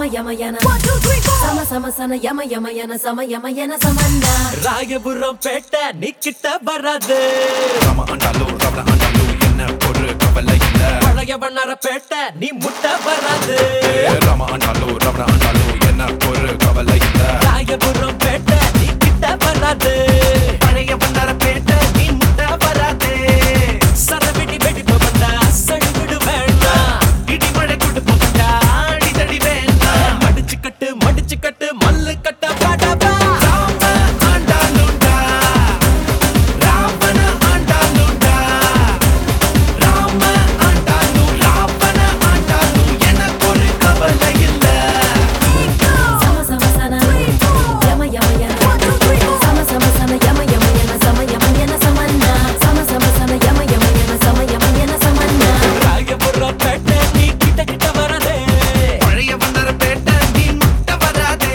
சம யமயன சம சம சன யம யமயன சம யமயன சமன்னா ராயபுரம் பேட்டை நீ கிட்ட வராது ராம ஆண்டாலும் ரவண ஆண்டாலும் என்ன ஒரு கவலை இல்ல பழைய வண்ணார பேட்டை நீ முட்ட வராது ராம ஆண்டாலும் ரவண ஆண்டாலும் என்ன ஒரு கவலை இல்ல ராயபுரம் பேட்டை நீ கிட்ட வராது பழைய வண்ணார பேட்டை நீ முட்ட வராது சரவெடி வெடி போவண்டா சடுகுடு வேண்டாம் இடி மழை கொண்டு போவண்டா அடிதடி வேண்டாம் மடிச்சு கட்டு மடிச்சு கட்டு மல்லு கட்ட பாடாபா ராம ஆண்டாலுண்டா ராவண ஆண்டாலுண்டா ராம ஆண்டாலு ராவண ஆண்டாலு எனக்கு ஒரு கவலை இல்ல சம சம சன யம யமயன சம சம சன யம யமயன சம யமயன சமன்னா சம சம சன யம யமயன சம யமயன சமன்னா ராயபுரம் பேட்டை நீ கிட்ட கிட்ட வரதே பழைய வண்ணர பேட்டை நீ முட்ட வராதே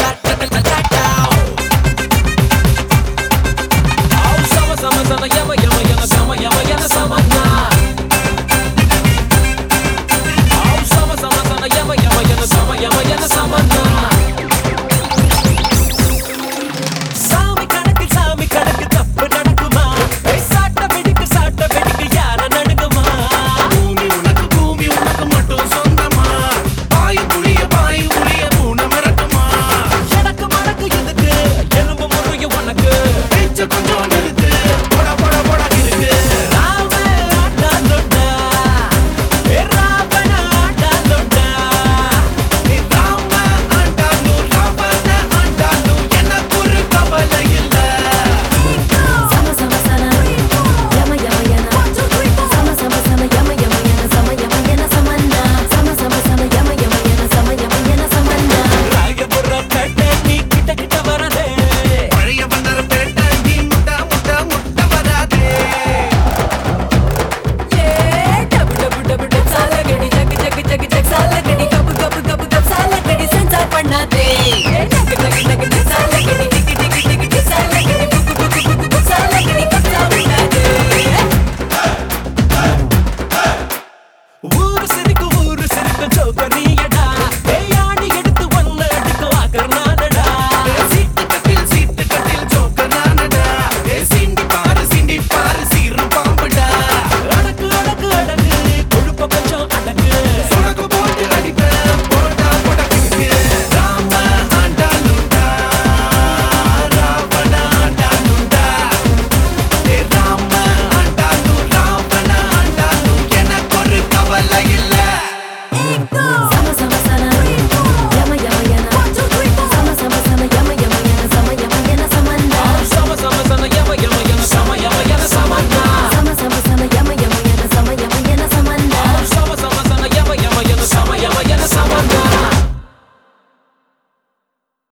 Sama sama sama yama yama